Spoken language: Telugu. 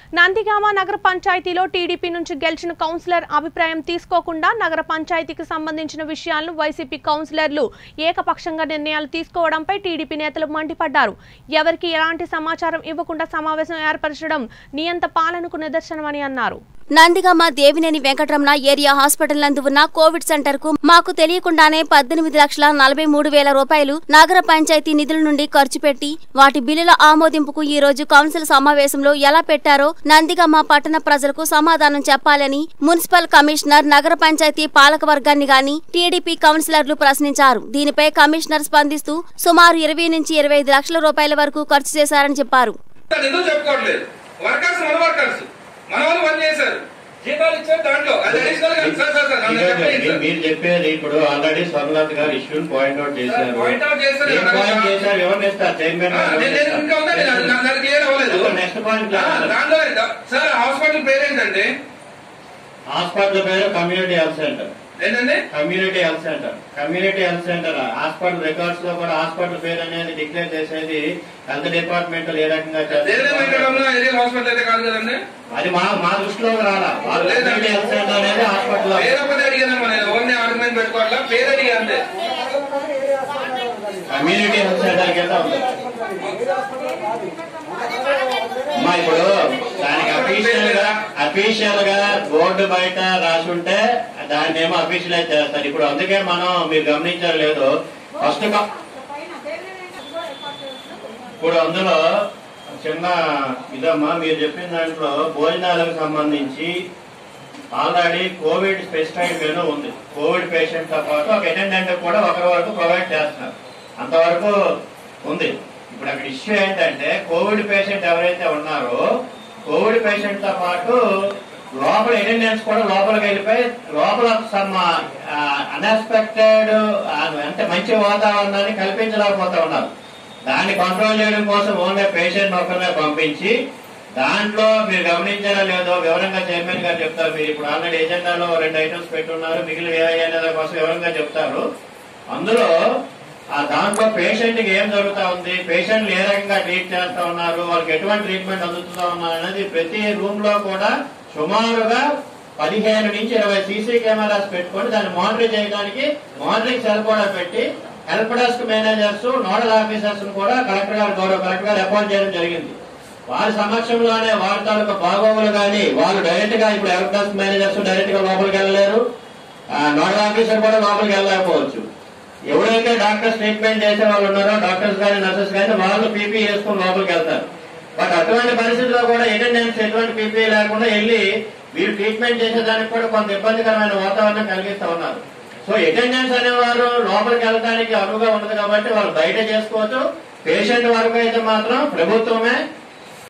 నందిగామ నగర పంచాయతీలో టీడీపీ నుంచి గెలిచిన కౌన్సిలర్ అభిప్రాయం తీసుకోకుండా నగర పంచాయతీకి సంబంధించిన విషయాలను వైసీపీ కౌన్సిలర్లు ఏకపక్షంగా నిర్ణయాలు తీసుకోవడంపై టీడీపీ నేతలు మండిపడ్డారు ఎవరికి ఎలాంటి సమాచారం ఇవ్వకుండా సమావేశం ఏర్పరచడం నియంత పాలనకు నిదర్శనమని అన్నారు నందిగామ దేవినేని వెంకటరమణ ఏరియా హాస్పిటల్ నందు ఉన్న కోవిడ్ సెంటర్ కు మాకు తెలియకుండానే పద్దెనిమిది లక్షల నలభై మూడు వేల రూపాయలు నగర పంచాయతీ నిధుల నుండి ఖర్చు పెట్టి వాటి బిల్లుల ఆమోదింపుకు ఈ రోజు కౌన్సిల్ సమావేశంలో ఎలా పెట్టారో నందిగామ పట్టణ ప్రజలకు సమాధానం చెప్పాలని మున్సిపల్ కమిషనర్ నగర పంచాయతీ పాలక వర్గాన్ని గాని టీడీపీ కౌన్సిలర్లు ప్రశ్నించారు దీనిపై కమిషనర్ స్పందిస్తూ సుమారు ఇరవై నుంచి ఇరవై ఐదు లక్షల రూపాయల వరకు ఖర్చు చేశారని చెప్పారు ఎందుకు చెప్పుకోవట్లేదు వర్కర్స్ మన వర్కర్స్ మన వాళ్ళు పని చేశారు జీతాలు ఇచ్చారు దాంట్లో అది అడిషనల్ గా సార్ సార్ సార్ నన్ను చెప్పండి మీరు- సార్. మీరు చెప్పేది ఇప్పుడు ఆల్రెడీ స్వర్ణనాథ్ గారు ఇష్యూని పాయింట్ అవుట్ చేశారు Point out చేస్తారు. ఏం పాయింట్ చేశారు ఎవరిని ఇస్తారు చైర్మన్ ఆ, నేను- నేను ఇంకా ఉందండి నా- నా- నాకు క్లియర్ అవ్వలేదు నెక్స్ట్ పాయింట్ ఆ, దాంట్లో సార్ హాస్పిటల్ పేరు ఏంటండి హాస్పిటల్ పేరు కమ్యూనిటీ హెల్త్ సెంటర్ ఏంటండి community health centre community health centre hospital records లో కూడా హాస్పిటల్ పేరు అనేది డిక్లేర్ చేసేది హెల్త్ డిపార్ట్మెంట్ ఏ రకంగా దేవినే చేస్తారు వెంకటంలో ఏరియల్ హాస్పిటల్ అయితే కాదు కదండి అది మా మా దృష్టిలో రాలా కమ్యూనిటీ హెల్త్ సెంటర్ అనేది హాస్పిటల్ పేరు ఒకటి అడిగాను నేను ఎవరిని ఆర్గ్యుమెంట్ పెట్టుకోవాలా పేరు అడిగా అంతే కమ్యూనిటీ హెల్త్ సెంటర్ కింద ఉంది అమ్మా ఇప్పుడు దానికి అఫీషియల్ గా అఫీషియల్ గా బోర్డు బయట రాసి ఉంటే దాన్ని ఏమో అఫీషియలైజ్ చేస్తారు ఇప్పుడు అందుకే మనం మీరు గమనించారు లేదు ఫస్ట్ ఇప్పుడు అందులో చిన్న ఇదమ్మా మీరు చెప్పిన దాంట్లో భోజనాలకు సంబంధించి ఆల్రెడీ కోవిడ్ స్పెసిఫైడ్ మెనూ ఉంది కోవిడ్ పేషెంట్ తో పాటు ఒక అటెండెంట్ కూడా ఒకరి వరకు ప్రొవైడ్ చేస్తున్నారు అంతవరకు ఉంది ఇప్పుడు అక్కడ ఇష్యూ ఏంటంటే కోవిడ్ పేషెంట్ ఎవరైతే ఉన్నారో కోవిడ్ పేషెంట్ తో పాటు లోపల అటెండెన్స్ కూడా లోపలికి వెళ్ళిపోయి లోపల సమ్ అన్ఎక్స్పెక్టెడ్ అంటే మంచి వాతావరణాన్ని కల్పించలేకపోతా ఉన్నారు దాన్ని కంట్రోల్ చేయడం కోసం ఓన్లీ పేషెంట్ ఒకరినే పంపించి దాంట్లో మీరు గమనించారా లేదో వివరంగా చైర్మన్ గారు చెప్తారు మీరు ఇప్పుడు ఆల్రెడీ ఎజెండాలో రెండు ఐటమ్స్ పెట్టున్నారు మిగిలిన ఏ అనే కోసం వివరంగా చెప్తారు అందులో ఆ దాంట్లో పేషెంట్ కి ఏం జరుగుతా ఉంది పేషెంట్లు ఏ రకంగా ట్రీట్ చేస్తా ఉన్నారు వాళ్ళకి ఎటువంటి ట్రీట్మెంట్ అందుతున్నా ఉన్నారు అనేది ప్రతి రూమ్ లో కూడా సుమారుగా పదిహేను నుంచి ఇరవై సీసీ కెమెరాస్ పెట్టుకొని దాన్ని మానిటర్ చేయడానికి మానిటరింగ్ సెల్ కూడా పెట్టి help desk managers nodal officers కూడా కలెక్టర్ గారు గౌరవ కలెక్టర్ గారు అపాయింట్ చేయడం జరిగింది వారి సమక్షంలోనే వారి తాలూకు బాగోగులు కానీ వాళ్ళు డైరెక్ట్ గా ఇప్పుడు హెల్ప్ డెస్క్ మేనేజర్స్ డైరెక్ట్ గా లోపలికి వెళ్ళలేరు ఆ, నోడల్ ఆఫీసర్ కూడా లోపలికి వెళ్ళలేకపోవచ్చు ఎవరైతే డాక్టర్స్ ట్రీట్మెంట్ చేసే వాళ్ళు ఉన్నారో డాక్టర్స్ కానీ నర్సెస్ కానీ వాళ్ళు పీపీ వేసుకుని లోపలికి వెళ్తారు బట్ అటువంటి పరిస్థితుల్లో కూడా అటెండెన్స్ ఎటువంటి పీపీ లేకుండా వెళ్ళి వీళ్ళు ట్రీట్మెంట్ చేసేదానికి కూడా కొంత ఇబ్బందికరమైన వాతావరణం కలిగిస్తా ఉన్నారు సో అటెండెన్స్ అనేవారు లోపలికి వెళ్ళడానికి అనువుగా ఉండదు కాబట్టి వాళ్ళు బయట చేసుకోవచ్చు పేషెంట్ వరకు అయితే మాత్రం ప్రభుత్వమే